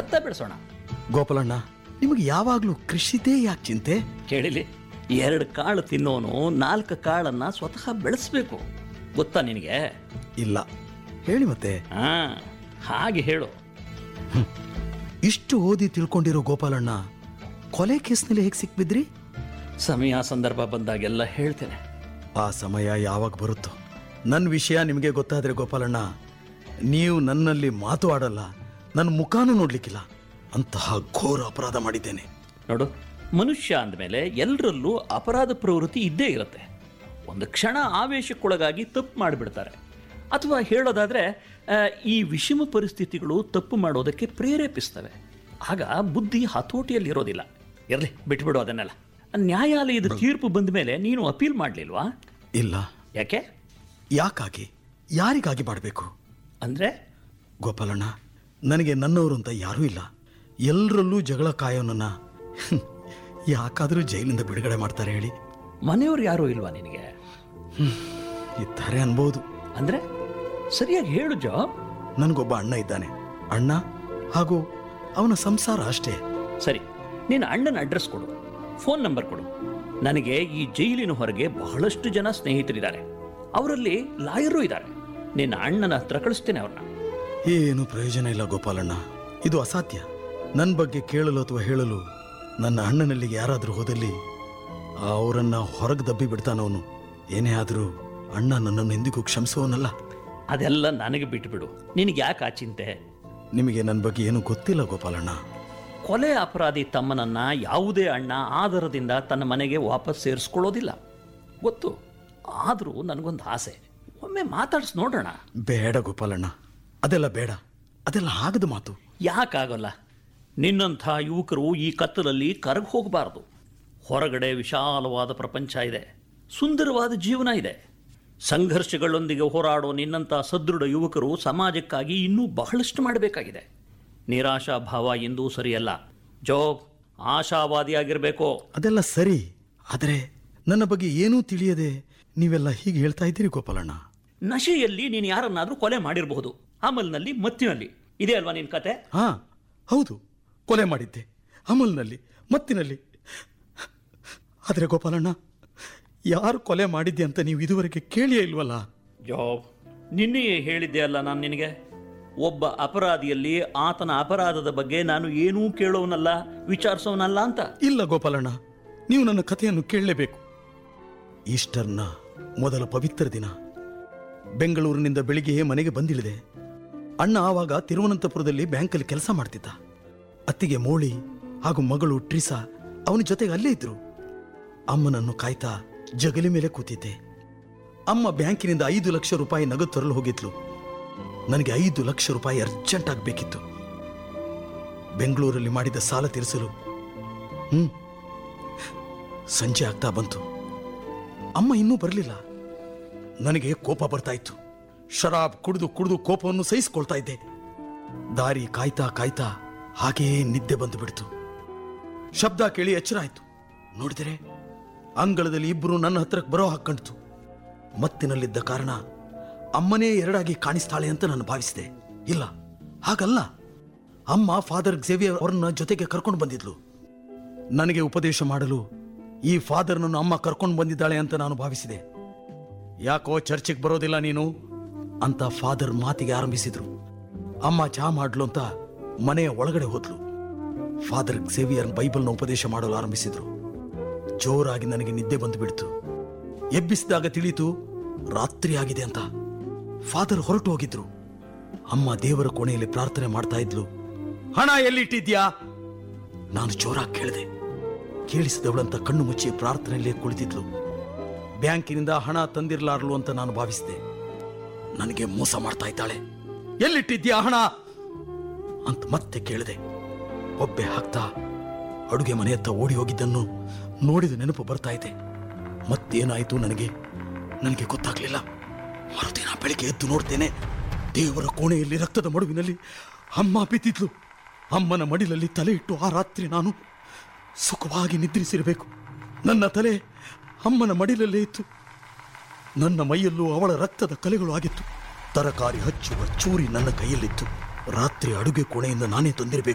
ಭತ್ತ ಬೆಳೆಸೋಣ ಗೋಪಾಲಣ್ಣ ನಿಮಗೆ ಯಾವಾಗ್ಲೂ ಕೃಷಿದೇ ಯಾಕೆ ಚಿಂತೆ ಕೇಳಿಲಿ ಎರಡು ಕಾಳು ತಿನ್ನೋನು ನಾಲ್ಕು ಕಾಳನ್ನ ಸ್ವತಃ ಬೆಳೆಸ್ಬೇಕು ಗೊತ್ತಾ ನಿನಗೆ ಇಲ್ಲ ಹೇಳಿ ಮತ್ತೆ ಹಾ ಹಾಗೆ ಹೇಳು ಇಷ್ಟು ಓದಿ ತಿಳ್ಕೊಂಡಿರೋ ಗೋಪಾಲಣ್ಣ ಕೊಲೆ ಕೇಸ್ನಲ್ಲಿ ಹೇಗೆ ಸಿಕ್ಬಿದ್ರಿ ಸಮಯ ಸಂದರ್ಭ ಬಂದಾಗೆಲ್ಲ ಹೇಳ್ತೇನೆ ಆ ಸಮಯ ಯಾವಾಗ ಬರುತ್ತೋ ನನ್ನ ವಿಷಯ ನಿಮಗೆ ಗೊತ್ತಾದ್ರೆ ಗೋಪಾಲಣ್ಣ ನೀವು ನನ್ನಲ್ಲಿ ಮಾತು ಆಡಲ್ಲ ನನ್ನ ಮುಖಾನೂ ನೋಡ್ಲಿಕ್ಕಿಲ್ಲ ಅಂತಹ ಘೋರ ಅಪರಾಧ ಮಾಡಿದ್ದೇನೆ ನೋಡು ಮನುಷ್ಯ ಅಂದಮೇಲೆ ಎಲ್ಲರಲ್ಲೂ ಅಪರಾಧ ಪ್ರವೃತ್ತಿ ಇದ್ದೇ ಇರುತ್ತೆ ಒಂದು ಕ್ಷಣ ಆವೇಶಕ್ಕೊಳಗಾಗಿ ತಪ್ಪು ಮಾಡಿಬಿಡ್ತಾರೆ ಅಥವಾ ಹೇಳೋದಾದ್ರೆ ಆ, ಈ ವಿಷಮ ಪರಿಸ್ಥಿತಿಗಳು ತಪ್ಪು ಮಾಡೋದಕ್ಕೆ ಪ್ರೇರೇಪಿಸ್ತವೆ ಆಗ ಬುದ್ಧಿ ಹತೋಟಿಯಲ್ಲಿರೋದಿಲ್ಲ ಇರಲಿ ಬಿಟ್ಬಿಡು ಅದನ್ನೆಲ್ಲ ನ್ಯಾಯಾಲಯದ ತೀರ್ಪು ಬಂದ ಮೇಲೆ ನೀನು ಅಪೀಲ್ ಮಾಡಲಿಲ್ವಾ ಇಲ್ಲ ಯಾಕೆ ಯಾಕಾಗಿ ಯಾರಿಗಾಗಿ ಮಾಡಬೇಕು ಅಂದರೆ ಗೋಪಾಲಣ್ಣ ನನಗೆ ನನ್ನವರು ಅಂತ ಯಾರೂ ಇಲ್ಲ ಎಲ್ಲರಲ್ಲೂ ಜಗಳ ಕಾಯೋನನ್ನ ಹ್ಮ್, ಯಾಕಾದರೂ ಜೈಲಿಂದ ಬಿಡುಗಡೆ ಮಾಡ್ತಾರೆ ಹೇಳಿ ಮನೆಯವ್ರು ಯಾರೂ ಇಲ್ವಾ ನಿನಗೆ ಇದ್ದಾರೆ ಅನ್ಬೋದು ಅಂದರೆ ಸರಿಯಾಗಿ ಹೇಳು ಜಾಬ್ ನನಗೊಬ್ಬ ಅಣ್ಣ ಇದ್ದಾನೆ ಅಣ್ಣ ಹಾಗೂ ಅವನ ಸಂಸಾರ ಅಷ್ಟೇ ಸರಿ ನಿನ್ನ ಅಣ್ಣನ ಅಡ್ರೆಸ್ ಕೊಡು ಫೋನ್ ನಂಬರ್ ಕೊಡು ನನಗೆ ಈ ಜೈಲಿನ ಹೊರಗೆ ಬಹಳಷ್ಟು ಜನ ಸ್ನೇಹಿತರಿದ್ದಾರೆ ಅವರಲ್ಲಿ ಲಾಯರು ಇದ್ದಾರೆ ನಿನ್ನ ಅಣ್ಣನ ಹತ್ರ ಕಳಿಸ್ತೇನೆ ಅವ್ರನ್ನ ಏನು ಪ್ರಯೋಜನ ಇಲ್ಲ ಗೋಪಾಲಣ್ಣ ಇದು ಅಸಾಧ್ಯ ನನ್ನ ಬಗ್ಗೆ ಕೇಳಲು ಅಥವಾ ಹೇಳಲು ನನ್ನ ಅಣ್ಣನಲ್ಲಿಗೆ ಯಾರಾದರೂ ಹೋದಲ್ಲಿ ಅವರನ್ನ ಹೊರಗೆ ದಬ್ಬಿ ಬಿಡ್ತಾನವನು ಏನೇ ಆದರೂ ಅಣ್ಣ ನನ್ನನ್ನು ಎಂದಿಗೂ ಕ್ಷಮಿಸುವವನಲ್ಲ ಅದೆಲ್ಲ ನನಗೆ ಬಿಟ್ಬಿಡು ನಿನಗೆ ಯಾಕೆ ಆ ಚಿಂತೆ ನಿಮಗೆ ನನ್ನ ಬಗ್ಗೆ ಏನೂ ಗೊತ್ತಿಲ್ಲ ಗೋಪಾಲಣ್ಣ ಕೊಲೆ ಅಪರಾಧಿ ತಮ್ಮನನ್ನ ಯಾವುದೇ ಅಣ್ಣ ಆಧಾರದಿಂದ ತನ್ನ ಮನೆಗೆ ವಾಪಸ್ ಸೇರಿಸ್ಕೊಳ್ಳೋದಿಲ್ಲ ಗೊತ್ತು ಆದರೂ ನನಗೊಂದು ಆಸೆ ಒಮ್ಮೆ ಮಾತಾಡ್ಸಿ ನೋಡೋಣ ಬೇಡ ಗೋಪಾಲಣ್ಣ ಅದೆಲ್ಲ ಬೇಡ ಅದೆಲ್ಲ ಆಗದ ಮಾತು ಯಾಕಾಗಲ್ಲ ನಿನ್ನಂಥ ಯುವಕರು ಈ ಕತ್ತಲಲ್ಲಿ ಕರಗಿ ಹೋಗಬಾರದು ಹೊರಗಡೆ ವಿಶಾಲವಾದ ಪ್ರಪಂಚ ಇದೆ ಸುಂದರವಾದ ಜೀವನ ಇದೆ ಸಂಘರ್ಷಗಳೊಂದಿಗೆ ಹೋರಾಡೋ ನಿನ್ನಂಥ ಸದೃಢ ಯುವಕರು ಸಮಾಜಕ್ಕಾಗಿ ಇನ್ನೂ ಬಹಳಷ್ಟು ಮಾಡಬೇಕಾಗಿದೆ ನಿರಾಶಾಭಾವ ಎಂದೂ ಸರಿಯಲ್ಲ ಜೋಬ್ ಆಶಾವಾದಿಯಾಗಿರಬೇಕು ಅದೆಲ್ಲ ಸರಿ ಆದರೆ ನನ್ನ ಬಗ್ಗೆ ಏನೂ ತಿಳಿಯದೆ ನೀವೆಲ್ಲ ಹೀಗೆ ಹೇಳ್ತಾ ಇದ್ದೀರಿ ಗೋಪಾಲಣ್ಣ ನಶೆಯಲ್ಲಿ ನೀನು ಯಾರನ್ನಾದರೂ ಕೊಲೆ ಮಾಡಿರಬಹುದು ಅಮಲ್ನಲ್ಲಿ ಮತ್ತಿನಲ್ಲಿ ಇದೇ ಅಲ್ವಾ ನಿನ್ನ ಕತೆ ಹಾ ಹೌದು ಕೊಲೆ ಮಾಡಿದ್ದೆ ಅಮಲ್ನಲ್ಲಿ ಮತ್ತಿನಲ್ಲಿ ಆದರೆ ಗೋಪಾಲಣ್ಣ ಯಾರು ಕೊಲೆ ಮಾಡಿದ್ದೆ ಅಂತ ನೀವು ಇದುವರೆಗೆ ಕೇಳಿಯೇ ಇಲ್ವಲ್ಲ ಜಾಬ್ ನಿನ್ನೆಯೇ ಹೇಳಿದ್ದೆ ಅಲ್ಲ ನಾನು ನಿನಗೆ ಒಬ್ಬ ಅಪರಾಧಿಯಲ್ಲಿ ಆತನ ಅಪರಾಧದ ಬಗ್ಗೆ ನಾನು ಏನೂ ಕೇಳೋನಲ್ಲ ವಿಚಾರಿಸೋನಲ್ಲ ಅಂತ ಇಲ್ಲ ಗೋಪಾಲಣ್ಣ ನೀವು ನನ್ನ ಕಥೆಯನ್ನು ಕೇಳಲೇಬೇಕು ಈಸ್ಟರ್ನ ಮೊದಲ ಪವಿತ್ರ ದಿನ ಬೆಂಗಳೂರಿನಿಂದ ಬೆಳಿಗ್ಗೆ ಮನೆಗೆ ಬಂದಿಳಿದೆ ಅಣ್ಣ ಆವಾಗ ತಿರುವನಂತಪುರದಲ್ಲಿ ಬ್ಯಾಂಕಲ್ಲಿ ಕೆಲಸ ಮಾಡ್ತಿದ್ದ ಅತ್ತಿಗೆ ಮೋಳಿ ಹಾಗೂ ಮಗಳು ಟ್ರಿಸಾ ಅವನ ಜೊತೆಗೆ ಅಲ್ಲೇ ಇದ್ರು ಅಮ್ಮನನ್ನು ಕಾಯ್ತಾ ಜಗಲಿ ಮೇಲೆ ಕೂತಿದ್ದೆ ಅಮ್ಮ ಬ್ಯಾಂಕಿನಿಂದ ಐದು ಲಕ್ಷ ರೂಪಾಯಿ ನಗದು ತರಲು ಹೋಗಿದ್ಲು ನನಗೆ ಐದು ಲಕ್ಷ ರೂಪಾಯಿ ಅರ್ಜೆಂಟ್ ಆಗಬೇಕಿತ್ತು ಬೆಂಗಳೂರಲ್ಲಿ ಮಾಡಿದ ಸಾಲ ತೀರಿಸಲು ಹ್ಮ್ ಸಂಜೆ ಆಗ್ತಾ ಬಂತು ಅಮ್ಮ ಇನ್ನೂ ಬರಲಿಲ್ಲ ನನಗೆ ಕೋಪ ಬರ್ತಾ ಇತ್ತು ಶರಾಬ್ ಕುಡಿದು ಕುಡಿದು ಕೋಪವನ್ನು ಸಹಿಸಿಕೊಳ್ತಾ ಇದ್ದೆ ದಾರಿ ಕಾಯ್ತಾ ಕಾಯ್ತಾ ಹಾಗೆಯೇ ನಿದ್ದೆ ಬಂದು ಬಿಡ್ತು ಶಬ್ದ ಕೇಳಿ ಎಚ್ಚರ ಆಯ್ತು ನೋಡಿದರೆ ಅಂಗಳದಲ್ಲಿ ಇಬ್ಬರು ನನ್ನ ಹತ್ರಕ್ಕೆ ಬರೋ ಹಾಕಂಡ್ತು ಮತ್ತಿನಲ್ಲಿದ್ದ ಕಾರಣ ಅಮ್ಮನೇ ಎರಡಾಗಿ ಕಾಣಿಸ್ತಾಳೆ ಅಂತ ನಾನು ಭಾವಿಸಿದೆ ಇಲ್ಲ ಹಾಗಲ್ಲ ಅಮ್ಮ ಫಾದರ್ ಝೇವಿಯರ್ ಅವ್ರನ್ನ ಜೊತೆಗೆ ಕರ್ಕೊಂಡು ಬಂದಿದ್ಲು ನನಗೆ ಉಪದೇಶ ಮಾಡಲು ಈ ಫಾದರ್ನನ್ನು ಅಮ್ಮ ಕರ್ಕೊಂಡು ಬಂದಿದ್ದಾಳೆ ಅಂತ ನಾನು ಭಾವಿಸಿದೆ ಯಾಕೋ ಚರ್ಚಿಗೆ ಬರೋದಿಲ್ಲ ನೀನು ಅಂತ ಫಾದರ್ ಮಾತಿಗೆ ಆರಂಭಿಸಿದ್ರು ಅಮ್ಮ ಚಹಾ ಮಾಡ್ಲು ಅಂತ ಮನೆಯ ಒಳಗಡೆ ಹೋದ್ಲು ಫಾದರ್ ಝೇವಿಯರ್ ಬೈಬಲ್ನ ಉಪದೇಶ ಮಾಡಲು ಆರಂಭಿಸಿದ್ರು ಜೋರಾಗಿ ನನಗೆ ನಿದ್ದೆ ಬಂದು ಬಿಡ್ತು ಎಬ್ಬಿಸಿದಾಗ ತಿಳಿಯಿತು ರಾತ್ರಿ ಆಗಿದೆ ಅಂತ ಫಾದರ್ ಹೊರಟು ಹೋಗಿದ್ರು ಅಮ್ಮ ದೇವರ ಕೋಣೆಯಲ್ಲಿ ಪ್ರಾರ್ಥನೆ ಮಾಡ್ತಾ ಇದ್ಲು ಹಣ ಎಲ್ಲಿಟ್ಟಿದ್ಯಾ ನಾನು ಜೋರಾಗಿ ಕೇಳಿದೆ ಕೇಳಿಸಿದವಳಂತ ಕಣ್ಣು ಮುಚ್ಚಿ ಪ್ರಾರ್ಥನೆಯಲ್ಲೇ ಕುಳಿತಿದ್ಲು ಬ್ಯಾಂಕಿನಿಂದ ಹಣ ತಂದಿರಲಾರಲು ಅಂತ ನಾನು ಭಾವಿಸಿದೆ ನನಗೆ ಮೋಸ ಮಾಡ್ತಾ ಇದ್ದಾಳೆ ಎಲ್ಲಿಟ್ಟಿದ್ಯಾ ಹಣ ಅಂತ ಮತ್ತೆ ಕೇಳಿದೆ ಒಬ್ಬೆ ಹಾಕ್ತಾ ಅಡುಗೆ ಮನೆಯತ್ತ ಓಡಿ ಹೋಗಿದ್ದನ್ನು ನೋಡಿದ ನೆನಪು ಬರ್ತಾ ಇದೆ ಮತ್ತೇನಾಯಿತು ನನಗೆ ನನಗೆ ಗೊತ್ತಾಗ್ಲಿಲ್ಲ ಮರುದಿನ ಬೆಳಿಗ್ಗೆ ಎದ್ದು ನೋಡ್ತೇನೆ ದೇವರ ಕೋಣೆಯಲ್ಲಿ ರಕ್ತದ ಮಡುವಿನಲ್ಲಿ ಅಮ್ಮ ಬಿದ್ದಿದ್ಲು ಅಮ್ಮನ ಮಡಿಲಲ್ಲಿ ತಲೆ ಇಟ್ಟು ಆ ರಾತ್ರಿ ನಾನು ಸುಖವಾಗಿ ನಿದ್ರಿಸಿರಬೇಕು ನನ್ನ ತಲೆ ಅಮ್ಮನ ಮಡಿಲಲ್ಲೇ ಇತ್ತು ನನ್ನ ಮೈಯಲ್ಲೂ ಅವಳ ರಕ್ತದ ಕಲೆಗಳು ಆಗಿತ್ತು ತರಕಾರಿ ಹಚ್ಚುವ ಚೂರಿ ನನ್ನ ಕೈಯಲ್ಲಿತ್ತು ರಾತ್ರಿ ಅಡುಗೆ ಕೋಣೆಯಿಂದ ನಾನೇ ತಂದಿರಬೇಕು